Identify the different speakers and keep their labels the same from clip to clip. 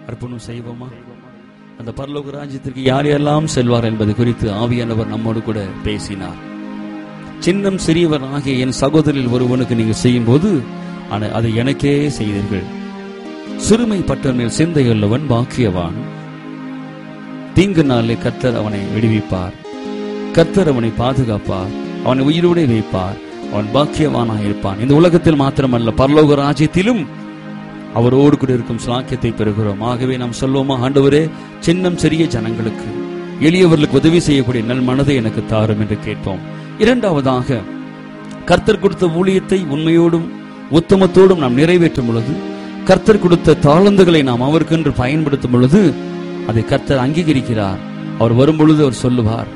Speaker 1: அர்ப்பணம் செய்வோமா அந்த பரலோக ராஜ்யத்திற்கு யார் யாரெல்லாம் செல்வார் என்பது குறித்து ஆவியானவர் நம்மோடு கூட பேசினார் சின்னம் சிறியவர் ஆகிய என் சகோதரில் ஒருவனுக்கு நீங்கள் செய்யும் போது அதை எனக்கே செய்தீர்கள் சிறுமைப்பட்டவன் மேல் சிந்தையுள்ளவன் பாக்கியவான் தீங்கு நாளிலே கர்த்தர் அவனை விடுவிப்பார் கர்த்தர் அவனை பாதுகாப்பார் அவனை உயிரோடு வைப்பார் அவன் பாக்கியவானாக இருப்பான் இந்த உலகத்தில் மாத்திரமல்ல பரலோக ராஜ்யத்திலும் அவரோடு கூட இருக்கும் சாக்கியத்தை பெறுகிறோம் ஆகவே நாம் சொல்லுவோமா ஆண்டவரே சின்னம் சிறிய ஜனங்களுக்கு எளியவர்களுக்கு உதவி செய்யக்கூடிய நல் மனதை எனக்கு தாரும் என்று கேட்போம் இரண்டாவதாக கர்த்தர் கொடுத்த ஊழியத்தை உண்மையோடும் உத்தமத்தோடும் நாம் நிறைவேற்றும் பொழுது கர்த்தர் கொடுத்த தாளந்துகளை நாம் அவருக்கென்று பயன்படுத்தும் பொழுது அதை கர்த்தர் அங்கீகரிக்கிறார் அவர் வரும் பொழுது அவர் சொல்லுவார்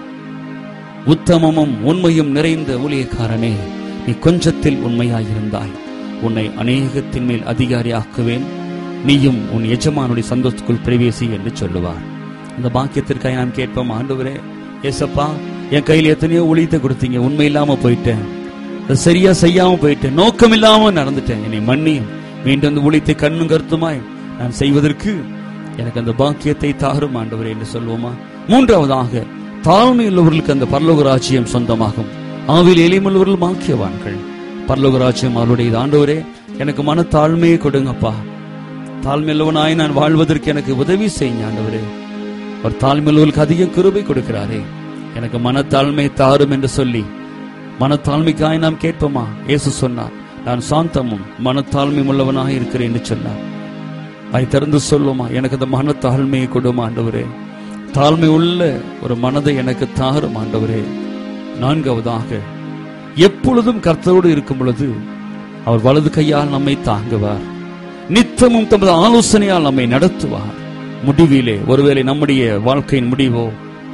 Speaker 1: உத்தமமும் உண்மையும் நிறைந்த ஊழியக்காரனே நீ கொஞ்சத்தில் உண்மையாயிருந்தாய் உன்னை அநேகத்தின் மேல் அதிகாரியாக்குவேன் நீயும் உன் எஜமானுடைய சந்தோஷத்துக்குள் பிரவேசி என்று சொல்லுவார் அந்த பாக்கியத்திற்காக நாம் கேட்போம் ஆண்டவரே ஏசப்பா என் கையில் எத்தனையோ ஊழியத்தை கொடுத்தீங்க உண்மை இல்லாம போயிட்டேன் அதை சரியா செய்யாம போயிட்டேன் நோக்கம் இல்லாம நடந்துட்டேன் என்னை மன்னியும் மீண்டும் அந்த ஊழியத்தை கண்ணும் கருத்துமாய் நான் செய்வதற்கு எனக்கு அந்த பாக்கியத்தை தாரும் ஆண்டவரே என்று சொல்வோமா மூன்றாவதாக தாழ்மை உள்ளவர்களுக்கு அந்த பரலோக ராஜ்யம் சொந்தமாகும் ஆவில் எளிமுள்ளவர்கள் பாக்கியவான்கள் பரலோக ராஜ்யம் அவருடைய ஆண்டவரே எனக்கு மன தாழ்மையை கொடுங்கப்பா தாழ்மையுள்ளவனாய் நான் வாழ்வதற்கு எனக்கு உதவி செய்யுங்க ஆண்டவரே அவர் தாழ்மையுள்ளவர்களுக்கு அதிக கிருபை கொடுக்கிறாரே எனக்கு மனத்தாழ்மை தாரும் என்று சொல்லி மனத்தாழ்மைக்காய் நாம் கேட்போமா இயேசு சொன்னார் நான் சாந்தமும் மனத்தாழ்மை உள்ளவனாக இருக்கிறேன் என்று சொன்னார் அதை திறந்து சொல்லுமா எனக்கு அந்த மனத்தாழ்மையை கொடுமா ஆண்டவரே தாழ்மை உள்ள ஒரு மனதை எனக்கு தாரும் ஆண்டவரே நான்காவதாக எப்பொழுதும் கர்த்தரோடு இருக்கும் பொழுது அவர் வலது கையால் நம்மை தாங்குவார் நித்தமும் தமது ஆலோசனையால் நம்மை நடத்துவார் முடிவிலே ஒருவேளை நம்முடைய வாழ்க்கையின் முடிவோ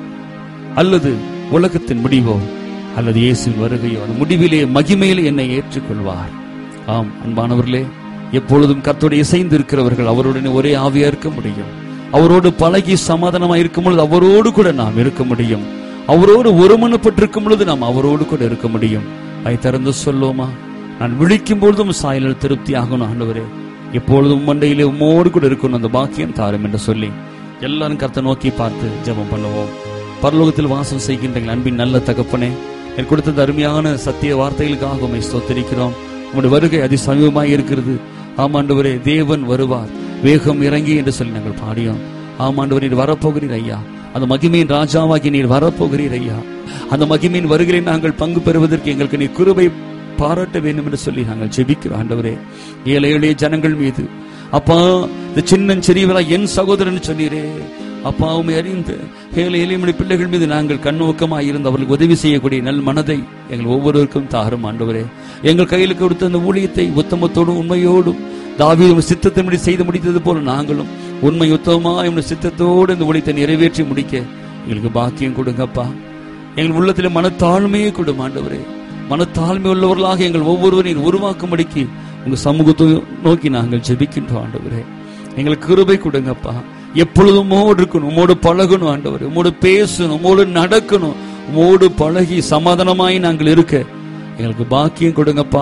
Speaker 1: அல்லது உலகத்தின் முடிவோ அல்லது இயேசுவின் வருகையோ அந்த முடிவிலே மகிமையிலே என்னை ஏற்றுக்கொள்வார் ஆம் அன்பானவர்களே எப்பொழுதும் கர்த்தோடு இசைந்து இருக்கிறவர்கள் அவருடன் ஒரே ஆவியா இருக்க முடியும் அவரோடு பழகி சமாதானமாக இருக்கும் பொழுது அவரோடு கூட நாம் இருக்க முடியும் அவரோடு ஒருமனப்பட்டிருக்கும் பொழுது நாம் அவரோடு கூட இருக்க முடியும் அதை திறந்து சொல்லுவோமா நான் விழிக்கும் பொழுதும் சாயலில் திருப்தி ஆகணும் ஆண்டவரே எப்பொழுதும் மண்டையிலே உம்மோடு கூட இருக்கணும் அந்த பாக்கியம் தாரும் என்று சொல்லி எல்லாரும் கர்த்த நோக்கி பார்த்து ஜெபம் பண்ணுவோம் பரலோகத்தில் வாசம் செய்கின்ற எங்கள் அன்பின் நல்ல தகப்பனே எனக்கு கொடுத்த அருமையான சத்திய வார்த்தைகளுக்காக உண்மை ஸ்தோத்தரிக்கிறோம் உங்களுடைய வருகை அதி சமீபமாய் இருக்கிறது ஆமாண்டவரே தேவன் வருவார் வேகம் இறங்கி என்று சொல்லி நாங்கள் பாடியோம் ஆமாண்டவர் நீர் வரப்போகிறீர் ஐயா அந்த மகிமையின் ராஜாவாகி நீர் வரப்போகிறீர் ஐயா அந்த மகிமையின் வருகிறே நாங்கள் பங்கு பெறுவதற்கு எங்களுக்கு நீர் கிருபை பாராட்ட வேண்டும் என்று சொல்லி நாங்கள் ஜெபிக்கிறோம் ஆண்டவரே ஏழை எளிய ஜனங்கள் மீது அப்பா இந்த சின்ன சிறியவரா என் சகோதரன் சொன்னீரே அப்பா உண்மை அறிந்து ஏழை எளிய பிள்ளைகள் மீது நாங்கள் கண்ணோக்கமாக இருந்து அவர்களுக்கு உதவி செய்யக்கூடிய நல் மனதை எங்கள் ஒவ்வொருவருக்கும் தாரும் ஆண்டவரே எங்கள் கையில் கொடுத்த அந்த ஊழியத்தை உத்தமத்தோடும் உண்மையோடும் தாவீதும் சித்தத்தின்படி செய்து முடித்தது போல நாங்களும் உண்மை உத்தமமாக எங்களுடைய சித்தத்தோடு இந்த ஊழியத்தை நிறைவேற்றி முடிக்க எங்களுக்கு பாக்கியம் கொடுங்கப்பா எங்கள் உள்ளத்தில் மனத்தாழ்மையை கொடும் ஆண்டவரே மனத்தாழ்மை உள்ளவர்களாக எங்கள் ஒவ்வொருவரையும் உருவாக்கும்படிக்கு உங்க சமூகத்தை நோக்கி நாங்கள் ஜெபிக்கின்றோம் ஆண்டவரே எங்களுக்கு கிருபை கொடுங்கப்பா எப்பொழுதும் உமோடு இருக்கணும் உமோடு பழகணும் ஆண்டவர் உமோடு பேசணும் உமோடு நடக்கணும் உமோடு பழகி சமாதானமாய் நாங்கள் இருக்க எங்களுக்கு பாக்கியம் கொடுங்கப்பா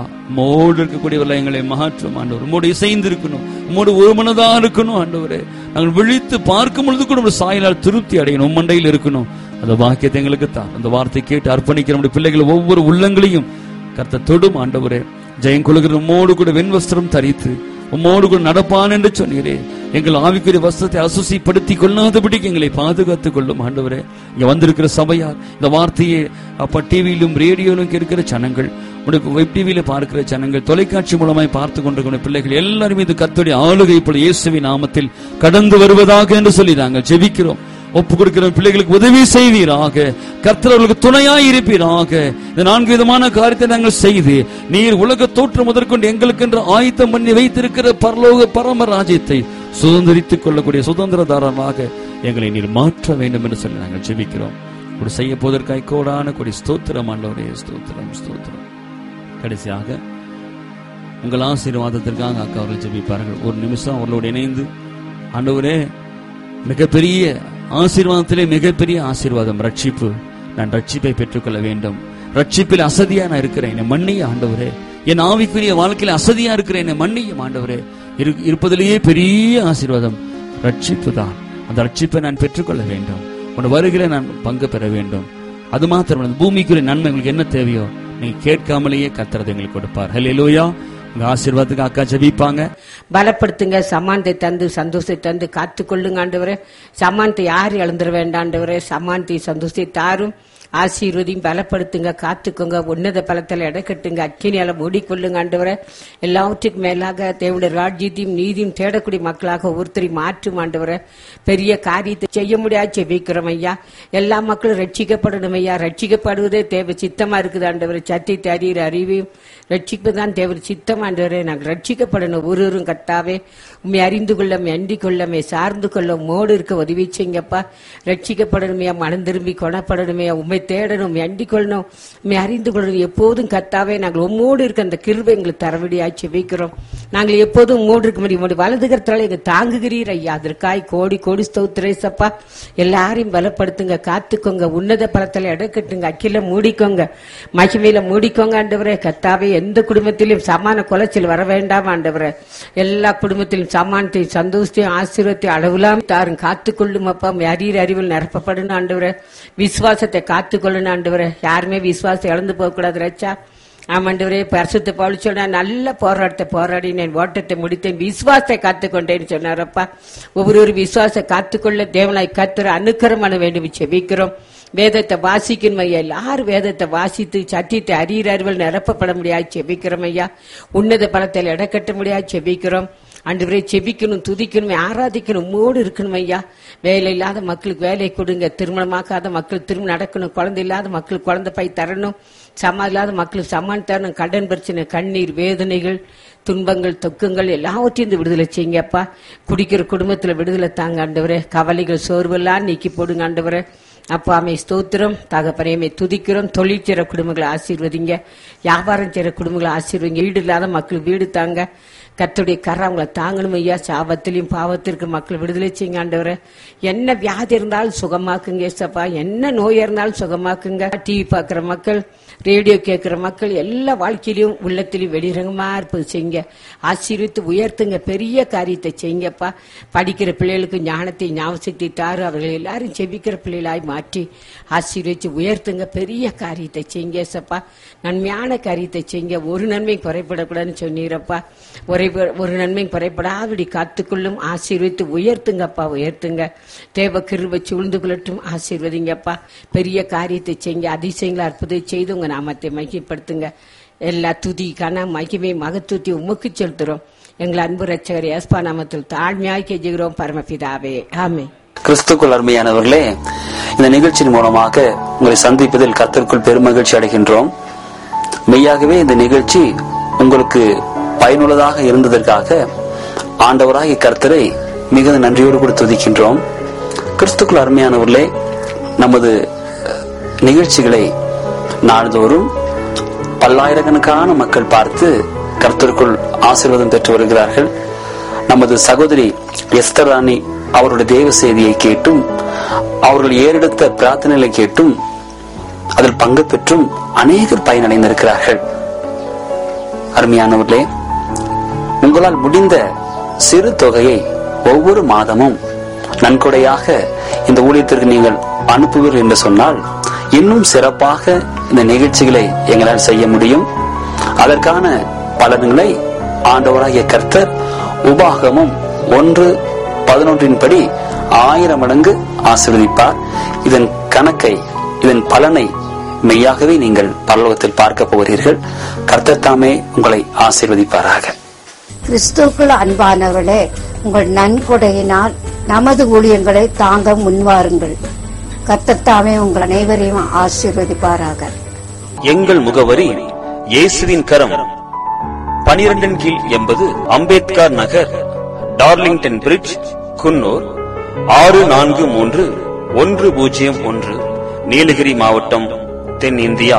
Speaker 1: உமோடு இருக்கக்கூடியவர்கள் எங்களை மாற்றும் ஆண்டவர் உமோடு இசைந்து இருக்கணும் உமோடு ஒரு மனதா இருக்கணும் ஆண்டவரே நாங்கள் விழித்து பார்க்கும் பொழுது கூட ஒரு சாயலால் திருப்தி அடையணும் உம்மண்டையில் இருக்கணும் அந்த பாக்கியத்தை எங்களுக்கு தான் அந்த வார்த்தை கேட்டு அர்ப்பணிக்கிற நம்முடைய பிள்ளைகள் ஒவ்வொரு உள்ளங்களையும் கர்த்த தொடும் ஆண்டவரே ஜெயம் கொள்கிற உம்மோடு கூட வெண்வஸ்திரம் தரித்து உம்மோடு கூட நடப்பான் என்று சொன்னீரே எங்கள் ஆவிக்குரிய வஸ்திரத்தை அசுசிப்படுத்தி கொள்ளாதபடிக்கு எங்களை பாதுகாத்துக் கொள்ளும் ஆண்டவரே இங்க வந்திருக்கிற சபையார் இந்த வார்த்தையை அப்ப டிவியிலும் ரேடியோலும் கேட்கிற ஜனங்கள் வெப் டிவியில பார்க்கிற ஜனங்கள் தொலைக்காட்சி மூலமாய் பார்த்து கொண்டிருக்கிற பிள்ளைகள் எல்லாரும் இது கத்துடைய ஆளுகை இப்பொழுது இயேசுவின் நாமத்தில் கடந்து வருவதாக என்று சொல்லி நாங்கள் ஜெபிக்கிறோம் ஒப்பு கொடுக்கிற பிள்ளைகளுக்கு உதவி செய்வீராக கர்த்தர்களுக்கு துணையாய் இருப்பீராக இந்த நான்கு விதமான காரியத்தை நாங்கள் செய்து நீர் உலக தோற்றம் முதற்கொண்டு எங்களுக்கு என்று ஆயத்தம் பண்ணி வைத்திருக்கிற பரலோக பரம ராஜ்யத்தை சுதந்திரித்துக் கொள்ளக்கூடிய சுதந்திரதாரமாக எங்களை நீர் மாற்ற வேண்டும் என்று சொல்லி நாங்கள் ஜெபிக்கிறோம் ஒரு செய்ய போவதற்காய் கோடான கொடி ஸ்தோத்திரம் ஆண்டவரே ஸ்தோத்திரம் ஸ்தோத்திரம் கடைசியாக உங்கள் ஆசீர்வாதத்திற்காக அக்கா அவர்கள் ஜெபிப்பார்கள் ஒரு நிமிஷம் அவர்களோடு இணைந்து ஆண்டவரே மிகப்பெரிய ஆசீர்வாதத்திலே மிகப்பெரிய ஆசீர்வாதம் ரட்சிப்பு நான் ரட்சிப்பை பெற்றுக்கொள்ள வேண்டும் ரட்சிப்பில் அசதியா நான் இருக்கிறேன் என்னை மன்னிய ஆண்டவரே என் ஆவிக்குரிய வாழ்க்கையில அசதியா இருக்கிறேன் என்னை மன்னியும் ஆண்டவரே இரு- இருப்பதிலேயே பெரிய ஆசீர்வாதம் ரட்சிப்பு தான் அந்த ரட்சிப்பை நான் பெற்றுக்கொள்ள வேண்டும் உன் வருகையில நான் பங்கு பெற வேண்டும் அது மாத்திரம் இல்ல, பூமிக்குரிய நன்மை உங்களுக்கு என்ன தேவையோ நீங்க கேட்காமலேயே கத்துறது எங்களுக்கு கொடுப்பார் ஹalleluya உங்க ஆசீர்வாதத்துக்கு அக்கா ஜெபிப்பாங்க
Speaker 2: பலப்படுத்துங்க சமானத்தை தந்து சந்தோஷத்தை தந்து காத்து கொள்ளுங்க ஆண்டவரே சமானத்தை யார் இழந்துட வேண்டாண்டவரே சமானத்தை சந்தோஷத்தை தாரும் ஆசீர்வதியும் பலப்படுத்துங்க காத்துக்கோங்க உன்னத பலத்தில் இடக்கட்டுங்க அக்கினியால மூடிக்கொள்ளுங்க ஆண்டவரே எல்லாவற்றுக்கும் மேலாக தேவடைய ராஜ்யத்தையும் நீதியும் தேடக்கூடிய மக்களாக ஒருத்தரையும் மாற்றும் ஆண்டவரே பெரிய காரியத்தை செய்ய முடியாது செபிக்கிறோம் ஐயா எல்லா மக்களும் ரட்சிக்கப்படணும் ஐயா ரட்சிக்கப்படுவதே தேவை சித்தமா இருக்குது ஆண்டவரே சத்தியத்தை அறிகிற அறிவையும் ரட்சிப்பு தான் தேவை சித்தம் ஆண்டவரே நாங்கள் ரட்சிக்கப்படணும் ஒருவரும் கத்தாவே உண்மை அறிந்து கொள்ள உம்மை அண்டிக் கொள்ள உம்மை சார்ந்து கொள்ள உம்மோடு இருக்க உதவி செய்யுங்கப்பா ரட்சிக்கப்படணுமே மனம் திரும்பி கொணப்படணுமே உண்மை தேடணும் உம்மை அண்டிக் கொள்ளணும் உண்மை அறிந்து கொள்ளணும் எப்போதும் கத்தாவே நாங்கள் உம்மோடு இருக்க அந்த கிருபை எங்களுக்கு தரவடியாச்சு வைக்கிறோம் நாங்கள் எப்போதும் உம்மோடு இருக்க முடியும் உங்களுடைய வலது கரத்தால எங்க தாங்குகிறீர் ஐயா அதற்காய் கோடி கோடி ஸ்தோத்திரேசப்பா எல்லாரையும் பலப்படுத்துங்க காத்துக்கோங்க உன்னத பலத்தில் இடக்கட்டுங்க அக்கில மூடிக்கோங்க மகிமையில மூடிக்கோங்க ஆண்டவரே கத்தாவே எந்த குடும்பத்திலும் சமான குலைச்சல் வர வேண்டாம் ஆண்டவரே எல்லா குடும்பத்திலும் சமானத்தையும் சந்தோஷத்தையும் ஆசீர்வத்தையும் அளவிலாம் தாரும் காத்துக்கொள்ளும் அப்பா அறிகிற அறிவில் நிரப்பப்படணும் ஆண்டவரே விசுவாசத்தை காத்துக்கொள்ளணும் ஆண்டவரே யாருமே விசுவாசத்தை இழந்து போகக்கூடாது ரச்சா ஆமாண்டவரே பரிசுத்த பவுலிச்சோட நல்ல போராட்டத்தை போராடினேன் ஓட்டத்தை முடித்தேன் விசுவாசத்தை காத்துக்கொண்டேன்னு சொன்னாரப்பா ஒவ்வொரு விசுவாசத்தை காத்துக்கொள்ள தேவனாய் கத்துற அனுக்கரம் பண்ண வேண்டும் செபிக்கிறோம் வேதத்தை வாசிக்கணும் ஐயா எல்லாரும் வேதத்தை வாசித்து சத்தியத்தை அறிகிற அறிவில் நிரப்பப்பட முடியாது செபிக்கிறோம் ஐயா உன்னத பலத்தில் இடக்கட்ட முடியாது செபிக்கிறோம் ஆண்டவரே செபிக்கணும் துதிக்கணும் ஆராதிக்கணும் மூடு இருக்கணும் ஐயா வேலை இல்லாத மக்களுக்கு வேலை கொடுங்க திருமணமாக்காத மக்கள் திருமணம் நடக்கணும் குழந்தை இல்லாத மக்களுக்கு குழந்தை பை தரணும் சமா இல்லாத மக்களுக்கு சமான் தரணும் கடன் பிரச்சனை கண்ணீர் வேதனைகள் துன்பங்கள் தொக்கங்கள் எல்லாவற்றையும் இந்த விடுதலை செய்யுங்கப்பா குடிக்கிற குடும்பத்துல விடுதலை தாங்க ஆண்டவரே கவலைகள் சோர்வெல்லாம் நீக்கி போடுங்க ஆண்டவரே அப்பா அமை ஸ்தோத்திரம் தகப்பனையுமே துதிக்கிறோம் தொழில் செய்கிற குடும்பங்களை ஆசீர்வதிங்க வியாபாரம் செய்கிற குடும்பங்களை ஆசீர்வதிங்க வீடு இல்லாத மக்கள் வீடு தாங்க கர்த்தருடைய கரை அவங்கள தாங்கணும் ஐயா சாபத்திலையும் பாவத்திற்கு மக்கள் விடுதலை செய்யுங்க ஆண்டவரே என்ன வியாதி இருந்தாலும் சுகமாக்குங்க ஏசப்பா என்ன நோய் இருந்தாலும் சுகமாக்குங்க டிவி பார்க்குற மக்கள் ரேடியோ கேட்குற மக்கள் எல்லா வாழ்க்கையிலும் உள்ளத்திலையும் வெளிரங்கமா இருப்பது செய்யுங்க ஆசீர்வித்து உயர்த்துங்க பெரிய காரியத்தை செய்யுங்கப்பா படிக்கிற பிள்ளைகளுக்கு ஞானத்தை ஞாபகத்தை தாரு அவர்கள் எல்லாரும் செபிக்கிற பிள்ளைகளாய் மாற்றி ஆசீர்வச்சு உயர்த்துங்க பெரிய காரியத்தை செய்யுங்க ஏசப்பா நன்மையான காரியத்தை செய்யுங்க ஒரு நன்மை குறைபடக்கூடாதுன்னு சொன்னீரப்பா ஒரே ஒரு நன்மை குறைபடாதபடி காத்துக்கொள்ளும் ஆசீர்வித்து உயர்த்துங்கப்பா உயர்த்துங்க தேவ கிருபை சூழ்ந்து கொள்ளட்டும் ஆசீர்வதிங்கப்பா பெரிய காரியத்தை செய்யுங்க அதிசயங்களை அற்புதம் செய்து உங்க நாமத்தை மகிப்படுத்துங்க எல்லா துதி கன மகிமை மகத்துவத்தை உமக்கு செலுத்துறோம் எங்கள் அன்பு ரட்சகர் ஏஸ்பா நாமத்தில் தாழ்மையாய் கெஞ்சுகிறோம் பரமபிதாவே ஆமே
Speaker 3: கிறிஸ்துக்குள் அருமையானவர்களே இந்த நிகழ்ச்சியின் மூலமாக உங்களை சந்திப்பதில் கர்த்தருக்குள் பெருமகிழ்ச்சி அடைகின்றோம் மெய்யாகவே இந்த நிகழ்ச்சி உங்களுக்கு பயனுள்ளதாக இருந்ததற்காக ஆண்டவராகிய கர்த்தரை மிகுந்த நன்றியோடு கூட துதிக்கின்றோம் கிறிஸ்துக்குள் அருமையானவர்களே நமது அஹ், நிகழ்ச்சிகளை நாள்தோறும் பல்லாயிரக்கணக்கான மக்கள் பார்த்து கர்த்தருக்குள் ஆசீர்வாதம் பெற்று வருகிறார்கள் நமது சகோதரி எஸ்தர் ராணி அவருடைய தேவ செய்தியை கேட்டும் அவர்கள் ஏறெடுத்த பிரார்த்தனைகளை கேட்டும் அதில் பங்கு பெற்றும் அநேகர் பயனடைந்திருக்கிறார்கள் அருமையானவர்களே உங்களால் முடிந்த சிறு தொகையை ஒவ்வொரு மாதமும் நன்கொடையாக இந்த ஊழியத்திற்கு நீங்கள் அனுப்புவீர்கள் என்று சொன்னால் இன்னும் சிறப்பாக இந்த நிகழ்ச்சிகளை எங்களால் செய்ய முடியும் அதற்கான பலன்களை ஆண்டவராகிய கர்த்தர் உபாகமும் ஒன்று பதினொன்றின் படி ஆயிரம் மடங்கு ஆசீர்வதிப்பார் இதன் கணக்கை இதன் பலனை மெய்யாகவே நீங்கள் பரலோகத்தில் பார்க்க போகிறீர்கள் கர்த்தர் தாமே உங்களை ஆசீர்வதிப்பாராக
Speaker 4: கிறிஸ்துவுக்குள் அன்பானவர்களே உங்கள் நன்கொடையினால் நமது ஊழியங்களை தாங்க முன்வாருங்கள் கத்தத்தாமே உங்கள் அனைவரையும் ஆசீர்வதிப்பாராக
Speaker 5: எங்கள் முகவரி இயேசுவின் கரம் பனிரெண்டின் கீழ் எண்பது அம்பேத்கர் நகர் டார்லிங்டன் பிரிட்ஜ் குன்னூர் ஆறு நான்கு மூன்று ஒன்று பூஜ்ஜியம் ஒன்று நீலகிரி மாவட்டம் தென்னிந்தியா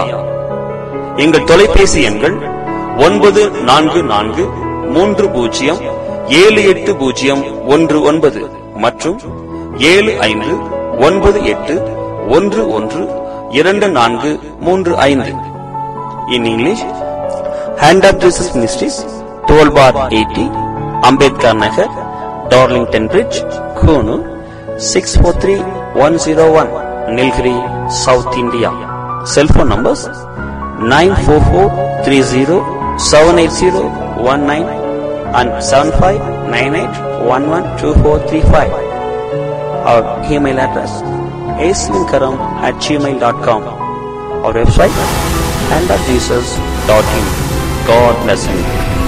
Speaker 5: எங்கள் தொலைபேசி எண்கள் ஒன்பது நான்கு நான்கு மூன்று பூஜ்ஜியம் ஏழு எட்டு பூஜ்ஜியம் ஒன்று ஒன்பது மற்றும் ஏழு ஐந்து ஒன்பது எட்டு ஒன்று ஒன்று இரண்டு நான்கு மூன்று ஐந்து in English hand of Jesus ministries twelve bar eighty Ambedkar Nagar Darlington bridge Coonoor six four three one zero one Nilgiri south India cellphone numbers nine four four three zero seven eight zero one nine and seven five nine eight one one two four three five our email address aslinkaram at gmail dot com our website and at jesus.in. God bless you.